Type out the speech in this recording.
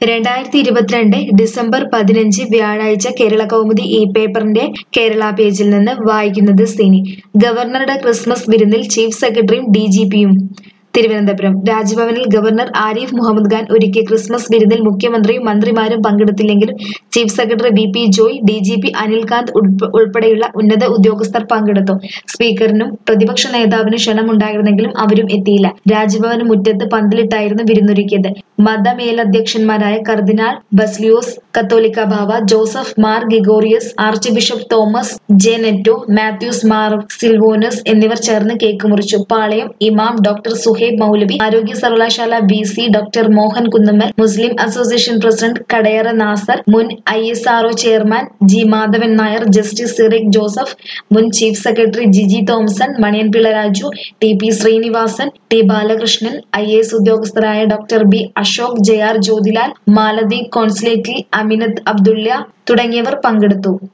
രണ്ടായിരത്തി ഇരുപത്തിരണ്ട് ഡിസംബർ പതിനഞ്ച് വ്യാഴാഴ്ച കേരള കൗമുദി ഈ പേപ്പറിന്റെ കേരള പേജിൽ നിന്ന് വായിക്കുന്നത് സിനി ഗവർണറുടെ ക്രിസ്മസ് വിരുന്നിൽ ചീഫ് സെക്രട്ടറിയും ഡി ജി പിയും തിരുവനന്തപുരം രാജ്ഭവനിൽ ഗവർണർ ആരിഫ് മുഹമ്മദ് ഖാൻ ഒരുക്കിയ ക്രിസ്മസ് വിരുന്നിൽ മുഖ്യമന്ത്രിയും മന്ത്രിമാരും പങ്കെടുത്തില്ലെങ്കിലും chief secretary V P Joy D G P Anilkanth ഉൾപ്പ- ഉൾപ്പെടെയുള്ള ഉന്നത ഉദ്യോഗസ്ഥർ പങ്കെടുത്തു സ്പീക്കറിനും പ്രതിപക്ഷ നേതാവിനും ക്ഷണമുണ്ടായിരുന്നെങ്കിലും അവരും എത്തിയില്ല രാജ്ഭവന് മുറ്റത്ത് പന്തലിട്ടായിരുന്നു വിരുന്നൊരുക്കിയത് മതമേലധ്യക്ഷന്മാരായ cardinal Baselios Catholica Bava Joseph Mar Gregorios archbishop Thomas J Netto Mathews Mar Silvanos എന്നിവർ ചേർന്ന് കേക്ക് മുറിച്ചു പാളയം ഇമാം ഡോക്ടർ സുഹേബ് മൗലവി ആരോഗ്യ സർവകലാശാല V C doctor Mohan Kunnummal Muslim association president Kadayara Nasar മുൻ I S RO chairman G Madhavan Nair justice Cyriac Joseph മുൻ chief secretary Jiji Thomson Maniyanpilla Raju T P Sreenivasan T Balakrishnan I S ഉദ്യോഗസ്ഥരായ doctor B Ashok J R Jyothilal മാലതി കോൺസുലേറ്റിൽ അമിനത്ത് അബ്ദുള്ള തുടങ്ങിയവർ പങ്കെടുത്തു